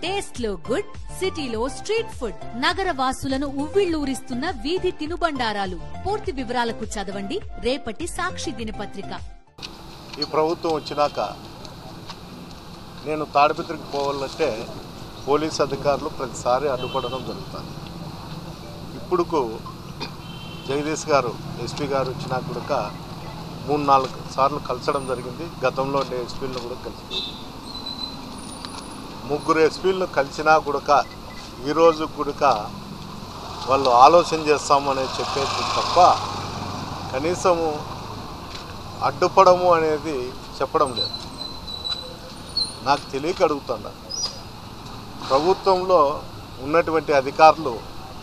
taste లో good సిటీలో street food నగర వాసులను ఉవ్విళ్లూరిస్తున్న వీధి తినుబండారాలు పూర్తి వివరాలకు చదవండి రేపటి సాక్షి దినపత్రిక ఈ ప్రభుత్వం వచ్చినాక నేను తాడిపత్రికి పోవాలంటే పోలీస్ అధికారులు ప్రతిసారి అడ్డుపడడం జరుగుతుంది ఇప్పుడుకు జగదీష్ గారు ఎస్పీ గారు వచ్చినా కూడా మూడు నాలుగు సార్లు కలిసడం జరిగింది గతంలో ఉండే ఎస్పీలను కూడా కలిసి ముగ్గురు ఎస్పీలను కలిసినా కూడా ఈరోజు కూడా వాళ్ళు ఆలోచన చేస్తామని చెప్పేది తప్ప కనీసము అడ్డుపడము అనేది చెప్పడం లేదు నాకు తెలియక అడుగుతున్నా ప్రభుత్వంలో ఉన్నటువంటి అధికారులు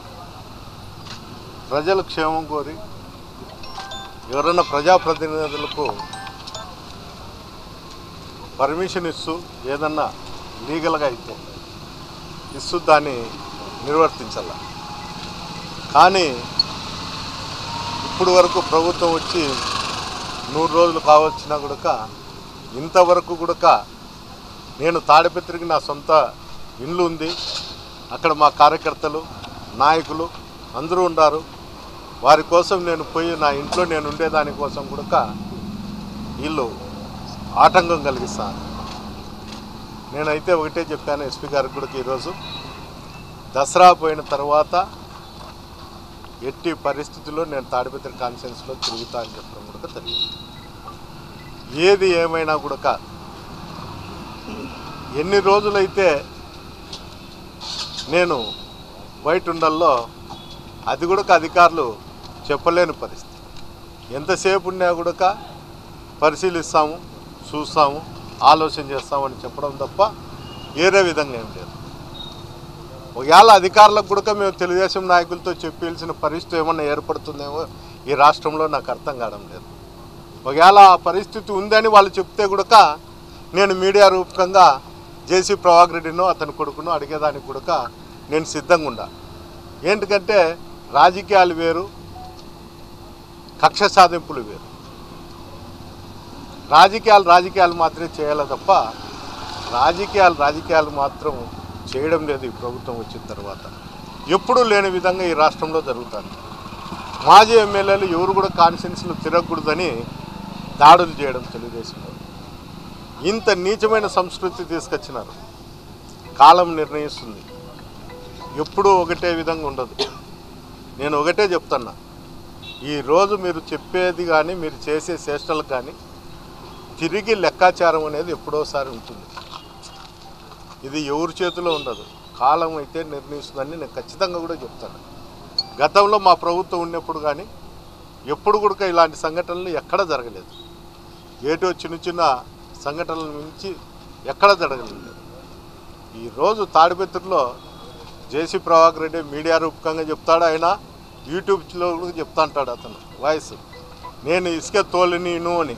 ప్రజల క్షేమం కోరి ఎవరైనా ప్రజాప్రతినిధులకు పర్మిషన్ ఇస్తూ ఏదన్నా లీగల్గా అయితే ఇస్తూ దాన్ని నిర్వర్తించాల కానీ ఇప్పుడు వరకు ప్రభుత్వం వచ్చి నూరు రోజులు కావచ్చినా కూడా ఇంతవరకు కూడా నేను తాడిపత్రికి నా సొంత ఇల్లు ఉంది అక్కడ మా కార్యకర్తలు నాయకులు అందరూ ఉన్నారు వారి కోసం నేను పోయి నా ఇంట్లో నేను ఉండేదాని కోసం కూడా వీళ్ళు ఆటంకం కలిగిస్తాను నేనైతే ఒకటే చెప్పాను ఎస్పీ గారికి కూడా ఈరోజు దసరా పోయిన తర్వాత ఎట్టి పరిస్థితుల్లో నేను తాడిపత్రి కాన్ఫరెన్స్లో తిరుగుతా అని చెప్పడం కూడా తెలియదు ఏది ఏమైనా కూడా ఎన్ని రోజులైతే నేను బయట ఉండల్లో అది కూడా అధికారులు చెప్పలేని పరిస్థితి ఎంతసేపు ఉన్నా కూడా పరిశీలిస్తాము చూస్తాము ఆలోచన చేస్తామని చెప్పడం తప్ప వేరే విధంగా ఏం లేదు ఒకవేళ అధికారులకు కూడా మేము తెలుగుదేశం నాయకులతో చెప్పాల్సిన పరిస్థితి ఏమన్నా ఏర్పడుతుందేమో ఈ రాష్ట్రంలో నాకు అర్థం కావడం లేదు ఒకవేళ ఆ పరిస్థితి ఉందని వాళ్ళు చెప్తే కూడా నేను మీడియా రూపకంగా జేసీ ప్రభాకర్ రెడ్డినో అతని కొడుకునో అడిగేదానికి కూడా నేను సిద్ధంగా ఉండా ఏంటికంటే రాజకీయాలు వేరు కక్ష సాధింపులు వేరు రాజకీయాలు రాజకీయాలు మాత్రమే చేయాలి తప్ప రాజకీయాలు రాజకీయాలు మాత్రం చేయడం లేదు ఈ ప్రభుత్వం వచ్చిన తర్వాత ఎప్పుడూ లేని విధంగా ఈ రాష్ట్రంలో జరుగుతుంది మాజీ ఎమ్మెల్యేలు ఎవరు కూడా కాన్స్టిట్యున్సీలు తిరగకూడదని దాడులు చేయడం తెలుగుదేశంలో ఇంత నీచమైన సంస్కృతి తీసుకొచ్చినారు కాలం నిర్ణయిస్తుంది ఎప్పుడూ ఒకటే విధంగా ఉండదు నేను ఒకటే చెప్తున్నా ఈరోజు మీరు చెప్పేది కానీ మీరు చేసే చేష్టలు కానీ తిరిగి లెక్కాచారం అనేది ఎప్పుడోసారి ఉంటుంది ఇది ఎవరి చేతిలో ఉండదు కాలం అయితే నిర్ణయిస్తుందని నేను ఖచ్చితంగా కూడా చెప్తాను గతంలో మా ప్రభుత్వం ఉన్నప్పుడు కానీ ఎప్పుడు కూడా ఇలాంటి సంఘటనలు ఎక్కడ జరగలేదు ఏటో చిన్న చిన్న సంఘటనల నుంచి ఎక్కడ జరగలేదు ఈరోజు తాడిపత్రిలో జేసీ ప్రభాకర్ రెడ్డి మీడియా రూపకంగా చెప్తాడు ఆయన యూట్యూబ్లో కూడా చెప్తా అంటాడు అతను వాయిస్ నేను ఇసుక తోలినీను అని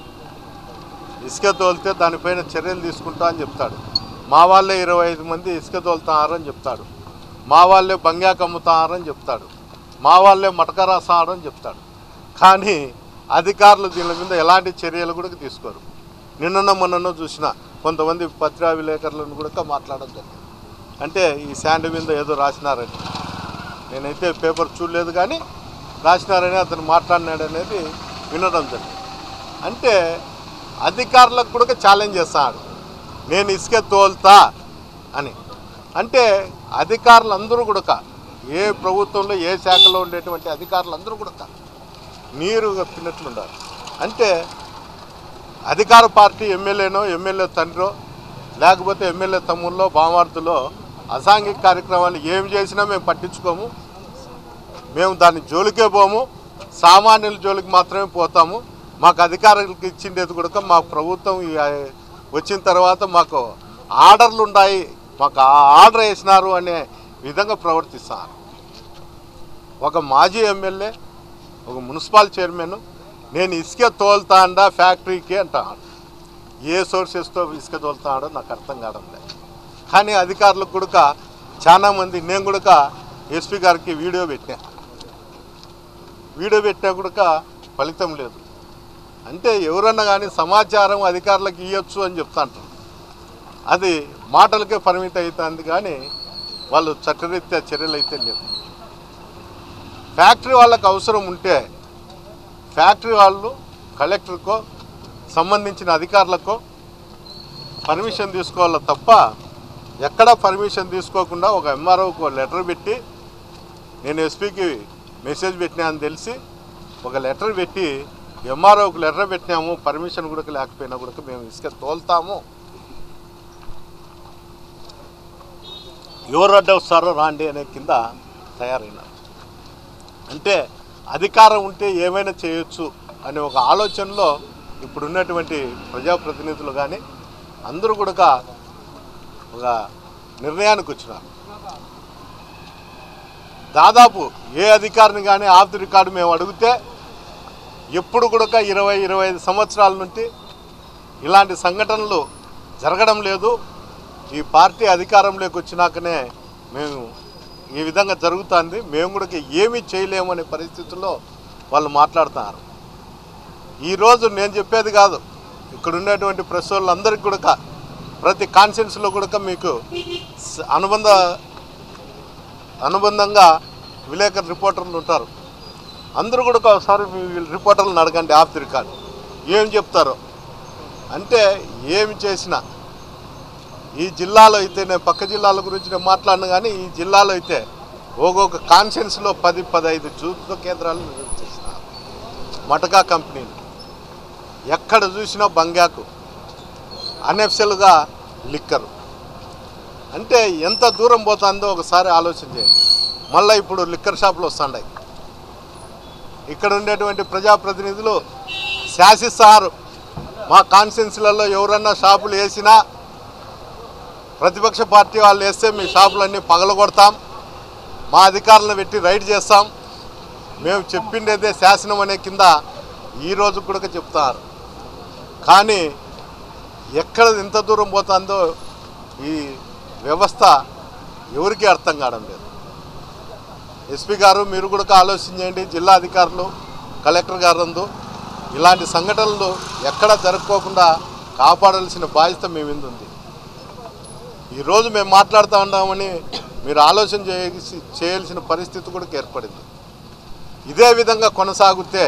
ఇసుక తోలితే దానిపైన చర్యలు తీసుకుంటా అని చెప్తాడు మా వాళ్ళే ఇరవై ఐదు మంది ఇసుక తోలుతారని చెప్తాడు మా వాళ్ళే బంగాకు అమ్ముతారని చెప్తాడు మా వాళ్ళే మటక రాసారని చెప్తాడు కానీ అధికారులు దీని మీద ఎలాంటి చర్యలు కూడా తీసుకోరు నిన్న మొన్న చూసిన కొంతమంది పత్రికా విలేకరులను కూడా మాట్లాడడం జరిగింది అంటే ఈ శాండ్ మీద ఏదో రాసినారని నేనైతే పేపర్ చూడలేదు కానీ రాసినారని అతను మాట్లాడినాడు అనేది వినడం జరిగింది అంటే అధికారులకు కూడా ఛాలెంజ్ చేస్తాడు నేను ఇసుక తోలుతా అని అంటే అధికారులందరూ కూడా ఏ ప్రభుత్వంలో ఏ శాఖలో ఉండేటువంటి అధికారులందరూ కూడా నీరు కప్పినట్లుండాలి అంటే అధికార పార్టీ ఎమ్మెల్యేనో ఎమ్మెల్యే తండ్రో లేకపోతే ఎమ్మెల్యే తమ్ముళ్ళో బామార్దులో అసాంఘిక కార్యక్రమాలు ఏం చేసినా మేము పట్టించుకోము మేము దాని జోలికే పోము సామాన్యుల జోలికి మాత్రమే పోతాము మాకు అధికారులకు ఇచ్చిండేది కూడా మా ప్రభుత్వం ఈ, ఆ, వచ్చిన తర్వాత మాకు ఆర్డర్లు ఉన్నాయి మాకు ఆ ఆర్డర్ వేసినారు అనే విధంగా ప్రవర్తిస్తారు ఒక మాజీ ఎమ్మెల్యే ఒక మున్సిపల్ చైర్మన్ నేను ఇసుక తోలుతాండా ఫ్యాక్టరీకి అంటాడు ఏ సోర్సెస్తో ఇసుక తోలుతాడో నాకు అర్థం కావడం లేదు కానీ అధికారులకు కూడా చాలా మంది నేను కూడా ఎస్పీ గారికి వీడియో పెట్టినా వీడియో పెట్టినా కూడా ఫలితం లేదు అంటే ఎవరన్నా కానీ సమాచారం అధికారులకు ఇవ్వచ్చు అని చెప్తా అంటారు అది మాటలకే పరిమితం అవుతుంది కానీ వాళ్ళు చట్టరీత్యా చర్యలు అయితే లేవు ఫ్యాక్టరీ వాళ్ళకి అవసరం ఉంటే ఫ్యాక్టరీ వాళ్ళు కలెక్టర్కో సంబంధించిన అధికారులకో పర్మిషన్ తీసుకోవాలి తప్ప ఎక్కడ పర్మిషన్ తీసుకోకుండా ఒక ఎంఆర్ఓకి లెటర్ పెట్టి నేను ఎస్పీకి మెసేజ్ పెట్టినా అని తెలిసి ఒక లెటర్ పెట్టి ఎంఆర్ఓకి లెటర్ పెట్టినాము పర్మిషన్ కూడా లేకపోయినా కూడా మేము ఇసుక తోలుతాము ఎవరు అడ్డ వస్తారో రాండి అనే కింద తయారైనారు అంటే అధికారం ఉంటే ఏమైనా చేయొచ్చు అనే ఒక ఆలోచనలో ఇప్పుడున్నటువంటి ప్రజాప్రతినిధులు కానీ అందరూ కూడా ఒక నిర్ణయానికి వచ్చినారు దాదాపు ఏ అధికారిని కానీ ఆఫ్ ది రికార్డు మేము అడిగితే ఎప్పుడు కూడా ఇరవై ఇరవై ఐదు సంవత్సరాల నుండి ఇలాంటి సంఘటనలు జరగడం లేదు ఈ పార్టీ అధికారంలోకి వచ్చినాకనే మేము ఈ విధంగా జరుగుతుంది మేము కూడా ఏమీ చేయలేము అనే పరిస్థితుల్లో వాళ్ళు మాట్లాడుతున్నారు ఈరోజు నేను చెప్పేది కాదు ఇక్కడ ఉండేటువంటి ప్రెస్ వాళ్ళందరికీ కూడా ప్రతి కాన్ఫరెన్స్లో కూడా మీకు స- అనుబంధ అనుబంధంగా విలేకరు రిపోర్టర్లు ఉంటారు అందరూ కూడా ఒకసారి మీ రిపోర్టర్లను అడగండి ఆఫ్ ది రికార్డ్ ఏం చెప్తారో అంటే ఏమి చేసినా ఈ జిల్లాలో అయితే నేను పక్క జిల్లాల గురించి నేను మాట్లాడిన కానీ ఈ జిల్లాలో అయితే ఒక్కొక్క కాన్షియన్స్లో పది పదహైదు చూపు కేంద్రాలు నిర్వహిస్తున్నారు మటకా కంపెనీలు ఎక్కడ చూసినా బంగాకు అనెఫ్సెల్గా లిక్కరు అంటే ఎంత దూరం పోతుందో ఒకసారి ఆలోచన చేయండి మళ్ళీ ఇప్పుడు లిక్కర్ షాపులు వస్తున్నాయి ఇక్కడ ఉండేటువంటి ప్రజాప్రతినిధులు శాసిస్తారు మా కాన్స్టిట్యున్సీలలో ఎవరన్నా షాపులు వేసినా ప్రతిపక్ష పార్టీ వాళ్ళు వేస్తే మీ షాపులన్నీ పగలగొడతాం మా అధికారులను పెట్టి రైడ్ చేస్తాం మేము చెప్పిండేదే శాసనం అనే కింద ఈ రోజు కూడా చెప్తారు కానీ ఎక్కడ ఎంత దూరం పోతుందో ఈ వ్యవస్థ ఎవరికీ అర్థం కావడం లేదు ఎస్పీ గారు మీరు కూడా ఆలోచించండి జిల్లా అధికారులు కలెక్టర్ గారు నందు ఇలాంటి సంఘటనలు ఎక్కడ జరుపుకోకుండా కాపాడాల్సిన బాధ్యత మీ మీద ఉంది ఈరోజు మేము మాట్లాడుతూ ఉన్నామని మీరు ఆలోచన చేసి చేయాల్సిన పరిస్థితి కూడా ఏర్పడింది ఇదే విధంగా కొనసాగితే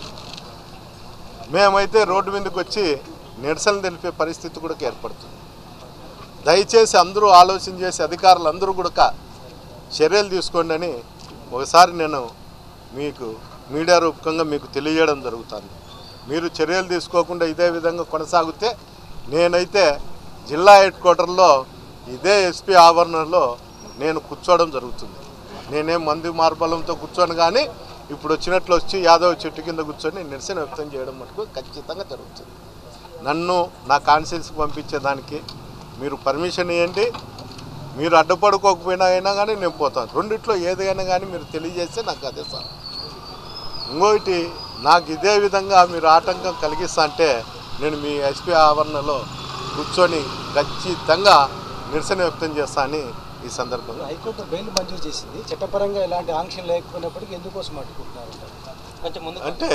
మేమైతే రోడ్డు మీదకి వచ్చి నిరసన తెలిపే పరిస్థితి కూడా ఏర్పడుతుంది దయచేసి అందరూ ఆలోచన చేసి అధికారులు అందరూ కూడా చర్యలు తీసుకోండి అని ఒకసారి నేను మీకు మీడియా రూపకంగా మీకు తెలియజేయడం జరుగుతుంది మీరు చర్యలు తీసుకోకుండా ఇదే విధంగా కొనసాగితే నేనైతే జిల్లా హెడ్ క్వార్టర్లో ఇదే ఎస్పీ ఆవరణలో నేను కూర్చోవడం జరుగుతుంది నేనేం మంది మార్బలంతో కూర్చోను కానీ ఇప్పుడు వచ్చినట్లు వచ్చి యాదవ్ చెట్టు కింద కూర్చొని నిరసన వ్యక్తం చేయడం మటుకు ఖచ్చితంగా జరుగుతుంది నన్ను నా కాన్సెన్స్కి పంపించేదానికి మీరు పర్మిషన్ ఇవ్వండి మీరు అడ్డుపడుకోకపోయినా అయినా కానీ నేను పోతాను రెండిట్లో ఏదైనా కానీ మీరు తెలియజేస్తే నాకు అదే సార్ ఇంకొకటి నాకు ఇదే విధంగా మీరు ఆటంకం కలిగిస్తా అంటే నేను మీ ఎస్పీ ఆవరణలో కూర్చొని ఖచ్చితంగా నిరసన వ్యక్తం చేస్తా అని ఈ సందర్భంగా హైకోర్టు బెయిల్ మంజూరు చేసింది చట్టపరంగా ఎలాంటి ఆంక్షలు లేకపోయినప్పటికీ ఎందుకోసం అడ్డుకుంటున్నారు కొంచెం ముందు అంటే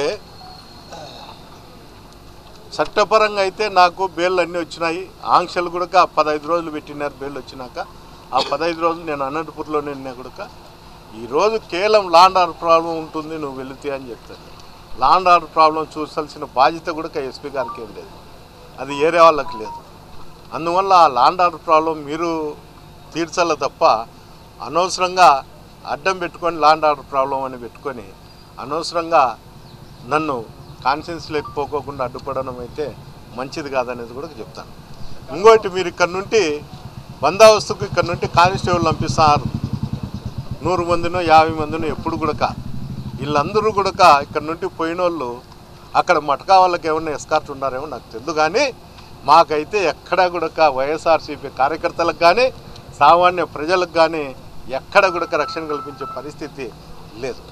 చట్టపరంగా అయితే నాకు బెయిల్ అన్నీ వచ్చినాయి ఆంక్షలు కూడా పదహైదు రోజులు పెట్టినారు బెయిల్ వచ్చినాక ఆ పదహైదు రోజులు నేను అనంతపూర్లో నిన్న కూడా ఈరోజు కేవలం లాండ్ ఆర్డర్ ప్రాబ్లం ఉంటుంది నువ్వు వెళితే అని చెప్తాను లాండ్ ఆర్డర్ ప్రాబ్లం చూసాల్సిన బాధ్యత కూడా ఎస్పీ గారికి ఏం లేదు అది ఏరే వాళ్ళకి లేదు అందువల్ల ఆ లాండ్ ఆర్డర్ ప్రాబ్లం మీరు తీర్చాల తప్ప అనవసరంగా అడ్డం పెట్టుకొని లాండ్ ఆర్డర్ ప్రాబ్లం అని పెట్టుకొని అనవసరంగా నన్ను కాన్షియన్స్ లేకపోకుండా అడ్డుపడడం అయితే మంచిది కాదనేది కూడా చెప్తాను ఇంకోటి మీరు ఇక్కడ నుండి బందోబస్తుకు ఇక్కడ నుండి కానిస్టేబుల్ పంపిస్తారు నూరు మందినో యాభై మందినో ఎప్పుడు కూడా వీళ్ళందరూ కూడా ఇక్కడ నుండి పోయిన వాళ్ళు అక్కడ మటకా వాళ్ళకి ఏమన్నా ఎస్కార్ట్ ఉన్నారేమో నాకు తెలియదు కానీ మాకైతే ఎక్కడా కూడా వైఎస్ఆర్సీపీ కార్యకర్తలకు కానీ సామాన్య ప్రజలకు కానీ ఎక్కడ కూడా రక్షణ కల్పించే పరిస్థితి లేదు